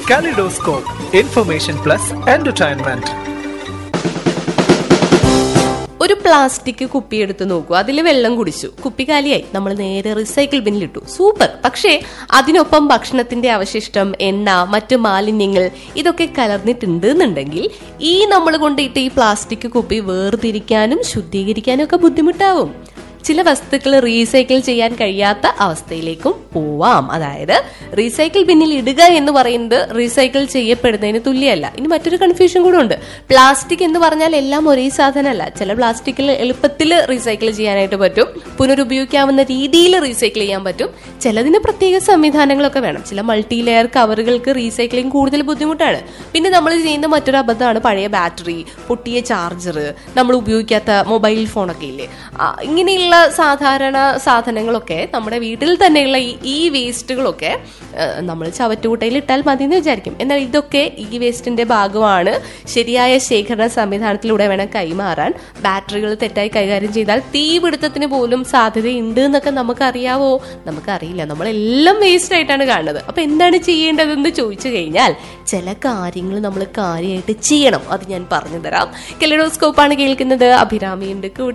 Kaleidoscope, information plus entertainment. ഒരു plastic കുപ്പി എടുത്ത് നോക്കൂ അതിൽ വെള്ളം കുടിച്ചു കുപ്പി കാലിയായി നമ്മൾ നേരെ റിസൈക്കിൾ ബിന്നിലിട്ടു സൂപ്പർ പക്ഷേ അതിനൊപ്പം ഭക്ഷണത്തിന്റെ അവശിഷ്ടം എണ്ണ മറ്റു മാലിന്യങ്ങൾ ഇതൊക്കെ കലർന്നിട്ടുണ്ട് എന്നുണ്ടെങ്കിൽ ഈ നമ്മൾ കൊണ്ടിട്ട് ഈ പ്ലാസ്റ്റിക് കുപ്പി വേർതിരിക്കാനും ശുദ്ധീകരിക്കാനും ഒക്കെ ബുദ്ധിമുട്ടാവും ചില വസ്തുക്കൾ റീസൈക്കിൾ ചെയ്യാൻ കഴിയാത്ത അവസ്ഥയിലേക്കും പോവാം അതായത് റീസൈക്കിൾ ബിന്നിൽ ഇടുക എന്ന് പറയുന്നത് റീസൈക്കിൾ ചെയ്യപ്പെടുന്നതിന് തുല്യമല്ല ഇനി മറ്റൊരു കൺഫ്യൂഷൻ കൂടെ ഉണ്ട് പ്ലാസ്റ്റിക് എന്ന് പറഞ്ഞാൽ എല്ലാം ഒരേ സാധനമല്ല ചില പ്ലാസ്റ്റിക്കിൽ എളുപ്പത്തിൽ റീസൈക്കിൾ ചെയ്യാനായിട്ട് പറ്റും പുനരുപയോഗിക്കാവുന്ന രീതിയിൽ റീസൈക്കിൾ ചെയ്യാൻ പറ്റും ചിലതിന് പ്രത്യേക സംവിധാനങ്ങളൊക്കെ വേണം ചില മൾട്ടി ലെയർ കവറുകൾക്ക് റീസൈക്ലിംഗ് കൂടുതൽ ബുദ്ധിമുട്ടാണ് പിന്നെ നമ്മൾ ചെയ്യുന്ന മറ്റൊരു അബദ്ധമാണ് പഴയ ബാറ്ററി പൊട്ടിയ ചാർജർ നമ്മൾ ഉപയോഗിക്കാത്ത മൊബൈൽ ഫോണൊക്കെ ഇല്ലേ ആ, ഇങ്ങനെയുള്ള സാധാരണ സാധനങ്ങളൊക്കെ നമ്മുടെ വീട്ടിൽ തന്നെയുള്ള ഈ ഈ വേസ്റ്റുകളൊക്കെ നമ്മൾ ചവറ്റുകൂട്ടയിൽ ഇട്ടാൽ മതി എന്ന് വിചാരിക്കും എന്നാൽ ഇതൊക്കെ ഈ വേസ്റ്റിന്റെ ഭാഗമാണ് ശരിയായ ശേഖരണ സംവിധാനത്തിലൂടെ വേണം കൈമാറാൻ ബാറ്ററികൾ തെറ്റായി കൈകാര്യം ചെയ്താൽ തീപിടുത്തത്തിന് പോലും സാധ്യതയുണ്ട് എന്നൊക്കെ നമുക്കറിയാവോ നമുക്കറിയില്ല നമ്മളെല്ലാം വേസ്റ്റ് ആയിട്ടാണ് കാണുന്നത് അപ്പൊ എന്താണ് ചെയ്യേണ്ടതെന്ന് ചോദിച്ചു കഴിഞ്ഞാൽ ചില കാര്യങ്ങൾ നമ്മൾ കാര്യമായിട്ട് ചെയ്യണം അത് ഞാൻ പറഞ്ഞു തരാം കെലഡോസ്കോപ്പാണ് കേൾക്കുന്നത് അഭിരാമിയുണ്ട് കൂടെ